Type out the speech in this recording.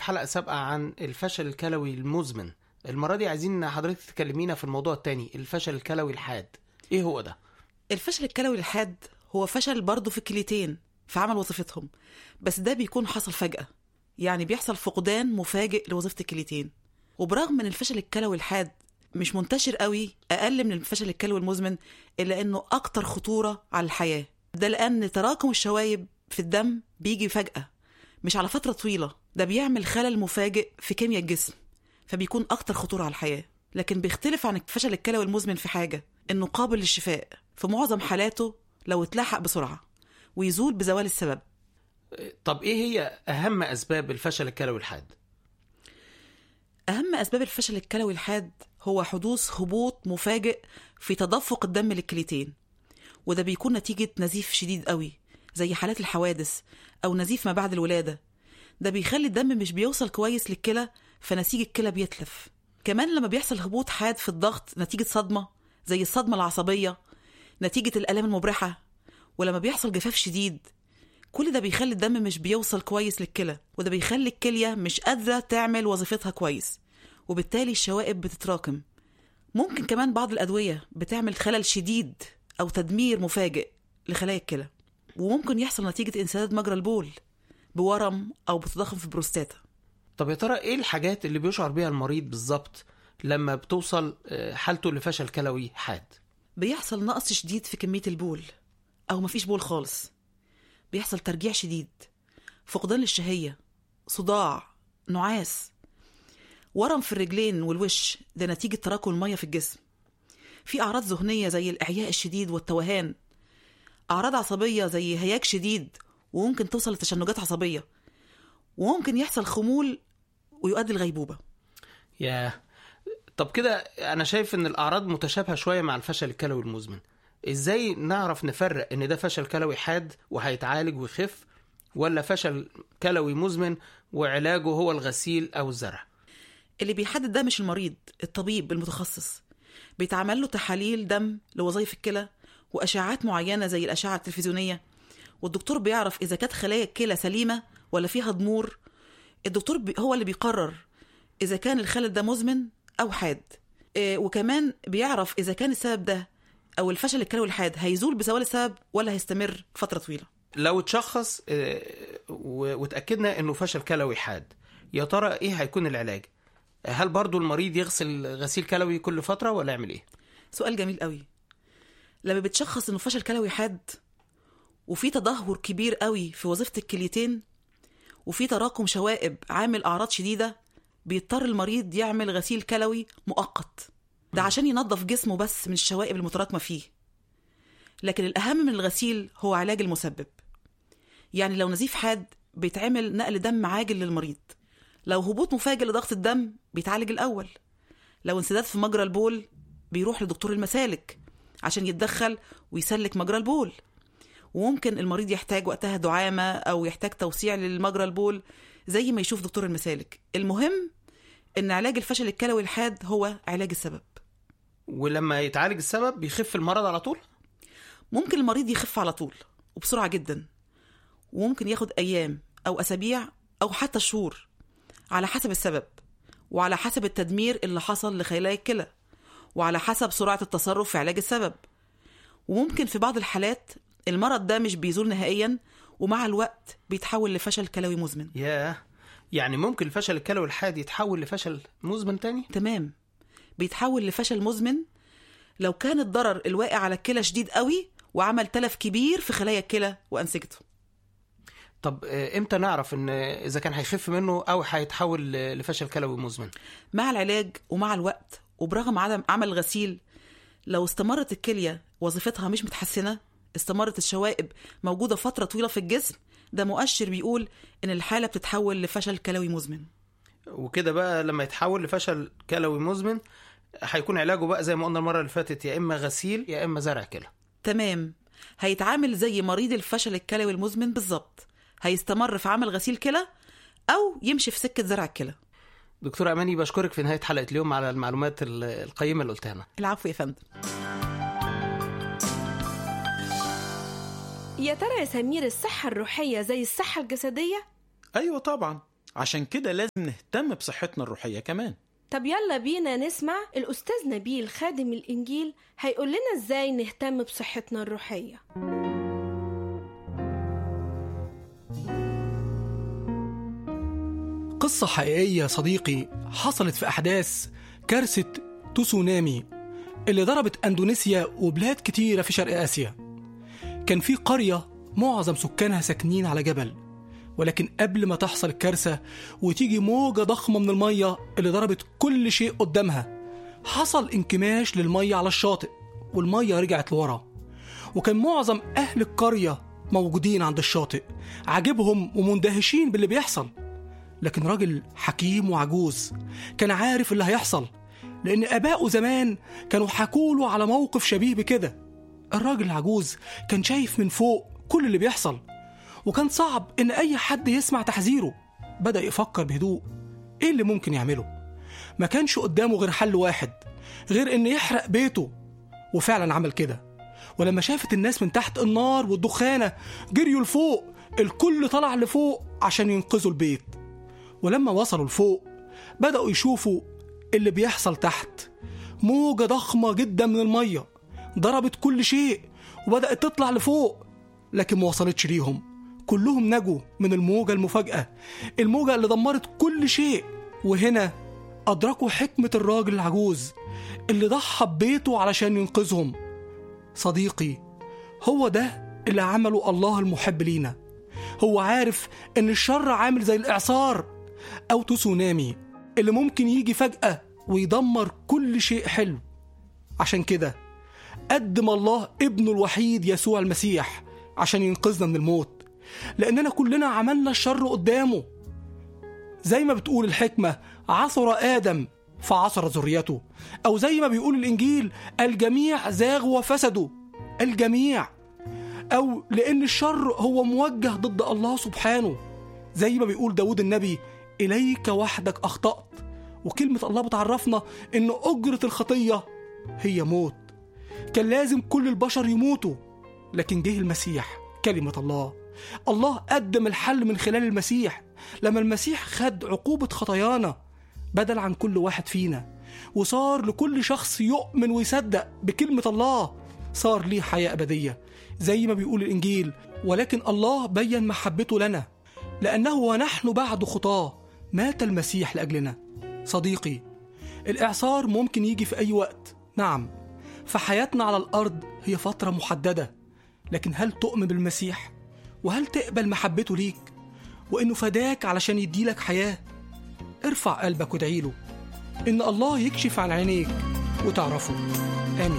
في حلقة سابقة عن الفشل الكلوي المزمن المرة دي عايزين حضرتك تكلمينا في الموضوع التاني الفشل الكلوي الحاد ايه هو ده؟ الفشل الكلوي الحاد هو فشل برضه في الكليتين في عمل وظيفتهم بس ده بيكون حصل فجأة يعني بيحصل فقدان مفاجئ لوظيفة الكليتين وبرغم من الفشل الكلوي الحاد مش منتشر قوي أقل من الفشل الكلوي المزمن إلا إنه أكتر خطورة على الحياة ده لأن تراكم الشوايب في الدم بيجي فجأة مش على فترة طويلة ده بيعمل خلل مفاجئ في كيمياء الجسم فبيكون أكتر خطورة على الحياة لكن بيختلف عن الفشل الكلوي المزمن في حاجة إنه قابل للشفاء في معظم حالاته لو اتلحق بسرعة ويزول بزوال السبب طب ايه هي أهم أسباب الفشل الكلوي الحاد؟ أهم أسباب الفشل الكلوي الحاد هو حدوث هبوط مفاجئ في تدفق الدم للكليتين وده بيكون نتيجة نزيف شديد قوي زي حالات الحوادث أو نزيف ما بعد الولادة ده بيخلي الدم مش بيوصل كويس للكلى فنسيج الكلى بيتلف كمان لما بيحصل هبوط حاد في الضغط نتيجة صدمة زي الصدمة العصبية نتيجة الآلام المبرحة ولما بيحصل جفاف شديد كل ده بيخلي الدم مش بيوصل كويس للكلى وده بيخلي الكلية مش قادرة تعمل وظيفتها كويس وبالتالي الشوائب بتتراكم ممكن كمان بعض الأدوية بتعمل خلل شديد أو تدمير مفاجئ لخلايا الكلى وممكن يحصل نتيجة انسداد مجرى البول بورم أو بتضخم في البروستاتا طب يا ترى ايه الحاجات اللي بيشعر بيها المريض بالظبط لما بتوصل آه، حالته لفشل كلوي حاد؟ بيحصل نقص شديد في كمية البول أو مفيش بول خالص بيحصل ترجيع شديد فقدان للشهية صداع نعاس ورم في الرجلين والوش ده نتيجة تراكم المية في الجسم في أعراض ذهنية زي الإعياء الشديد والتوهان أعراض عصبية زي هياج شديد وممكن توصل لتشنجات عصبية وممكن يحصل خمول ويؤدي الغيبوبة ياه طب كده انا شايف ان الاعراض متشابهه شويه مع الفشل الكلوي المزمن ازاي نعرف نفرق ان ده فشل كلوي حاد وهيتعالج ويخف ولا فشل كلوي مزمن وعلاجه هو الغسيل او الزرع اللي بيحدد ده مش المريض الطبيب المتخصص بيتعمل له تحاليل دم لوظائف الكلى واشعاعات معينه زي الاشعه التلفزيونيه والدكتور بيعرف اذا كانت خلايا الكلى سليمه ولا فيها ضمور الدكتور بي هو اللي بيقرر اذا كان الخلل ده مزمن او حاد إيه، وكمان بيعرف اذا كان السبب ده او الفشل الكلوي الحاد هيزول بزوال السبب ولا هيستمر فتره طويله لو اتشخص آه، و- واتاكدنا انه فشل كلوي حاد يا ترى ايه هيكون العلاج هل برضو المريض يغسل غسيل كلوي كل فتره ولا يعمل ايه سؤال جميل قوي لما بتشخص انه فشل كلوي حاد وفي تدهور كبير قوي في وظيفه الكليتين وفي تراكم شوائب عامل اعراض شديده بيضطر المريض يعمل غسيل كلوي مؤقت ده عشان ينظف جسمه بس من الشوائب المتراكمه فيه لكن الاهم من الغسيل هو علاج المسبب يعني لو نزيف حاد بيتعمل نقل دم عاجل للمريض لو هبوط مفاجئ لضغط الدم بيتعالج الاول لو انسداد في مجرى البول بيروح لدكتور المسالك عشان يتدخل ويسلك مجرى البول وممكن المريض يحتاج وقتها دعامة أو يحتاج توسيع للمجرى البول زي ما يشوف دكتور المسالك المهم إن علاج الفشل الكلوي الحاد هو علاج السبب ولما يتعالج السبب بيخف المرض على طول ممكن المريض يخف على طول وبسرعة جدا وممكن ياخد أيام أو أسابيع أو حتى شهور على حسب السبب وعلى حسب التدمير اللي حصل لخلايا الكلى وعلى حسب سرعة التصرف في علاج السبب وممكن في بعض الحالات المرض ده مش بيزول نهائيا ومع الوقت بيتحول لفشل كلوي مزمن ياه يعني ممكن الفشل الكلوي الحاد يتحول لفشل مزمن تاني تمام بيتحول لفشل مزمن لو كان الضرر الواقع على الكلى شديد قوي وعمل تلف كبير في خلايا الكلى وأنسجته طب آه، امتى نعرف ان اذا كان هيخف منه او هيتحول ل- لفشل كلوي مزمن مع العلاج ومع الوقت وبرغم عدم عمل الغسيل لو استمرت الكلية وظيفتها مش متحسنة استمرت الشوائب موجودة فترة طويلة في الجسم ده مؤشر بيقول إن الحالة بتتحول لفشل كلوي مزمن وكده بقى لما يتحول لفشل كلوي مزمن هيكون علاجه بقى زي ما قلنا المره اللي فاتت يا اما غسيل يا اما زرع كلى تمام هيتعامل زي مريض الفشل الكلوي المزمن بالظبط هيستمر في عمل غسيل كلى أو يمشي في سكة زرع الكلى دكتور اماني بشكرك في نهايه حلقه اليوم على المعلومات ال- القيمه اللي قلتها لنا العفو يا فندم يا ترى يا سمير الصحة الروحية زي الصحة الجسدية؟ ايوه طبعا عشان كده لازم نهتم بصحتنا الروحية كمان طب يلا بينا نسمع الأستاذ نبيل خادم الإنجيل هيقول لنا إزاي نهتم بصحتنا الروحية قصة حقيقية صديقي حصلت في أحداث كارثة تسونامي اللي ضربت أندونيسيا وبلاد كتيرة في شرق آسيا كان في قرية معظم سكانها ساكنين على جبل ولكن قبل ما تحصل الكارثة وتيجي موجة ضخمة من المية اللي ضربت كل شيء قدامها حصل انكماش للمية على الشاطئ والمية رجعت لورا وكان معظم أهل القرية موجودين عند الشاطئ عاجبهم ومندهشين باللي بيحصل لكن راجل حكيم وعجوز كان عارف اللي هيحصل لأن آباؤه زمان كانوا حكوله على موقف شبيه بكده الراجل العجوز كان شايف من فوق كل اللي بيحصل وكان صعب إن أي حد يسمع تحذيره بدأ يفكر بهدوء إيه اللي ممكن يعمله ما كانش قدامه غير حل واحد غير إن يحرق بيته وفعلا عمل كده ولما شافت الناس من تحت النار والدخانة جريوا لفوق الكل طلع لفوق عشان ينقذوا البيت ولما وصلوا لفوق بدأوا يشوفوا اللي بيحصل تحت موجة ضخمة جدا من المية ضربت كل شيء وبدأت تطلع لفوق لكن ما وصلتش ليهم كلهم نجوا من الموجة المفاجأة الموجة اللي دمرت كل شيء وهنا أدركوا حكمة الراجل العجوز اللي ضحى ببيته علشان ينقذهم صديقي هو ده اللي عمله الله المحب لينا هو عارف ان الشر عامل زي الاعصار او تسونامي اللي ممكن يجي فجأة ويدمر كل شيء حلو عشان كده قدم الله ابنه الوحيد يسوع المسيح عشان ينقذنا من الموت لأننا كلنا عملنا الشر قدامه زي ما بتقول الحكمة عثر آدم فعثر ذريته أو زي ما بيقول الإنجيل الجميع زاغوا وفسدوا الجميع أو لأن الشر هو موجه ضد الله سبحانه زي ما بيقول داود النبي إليك وحدك أخطأت وكلمة الله بتعرفنا إن أجرة الخطية هي موت كان لازم كل البشر يموتوا لكن جه المسيح كلمة الله الله قدم الحل من خلال المسيح لما المسيح خد عقوبة خطايانا بدل عن كل واحد فينا وصار لكل شخص يؤمن ويصدق بكلمة الله صار ليه حياة أبدية زي ما بيقول الإنجيل ولكن الله بين محبته لنا لأنه ونحن بعد خطاه مات المسيح لأجلنا صديقي الإعصار ممكن يجي في أي وقت نعم فحياتنا على الأرض هي فترة محددة لكن هل تؤمن بالمسيح؟ وهل تقبل محبته ليك؟ وإنه فداك علشان يديلك حياة؟ ارفع قلبك وادعي له إن الله يكشف عن عينيك وتعرفه آمين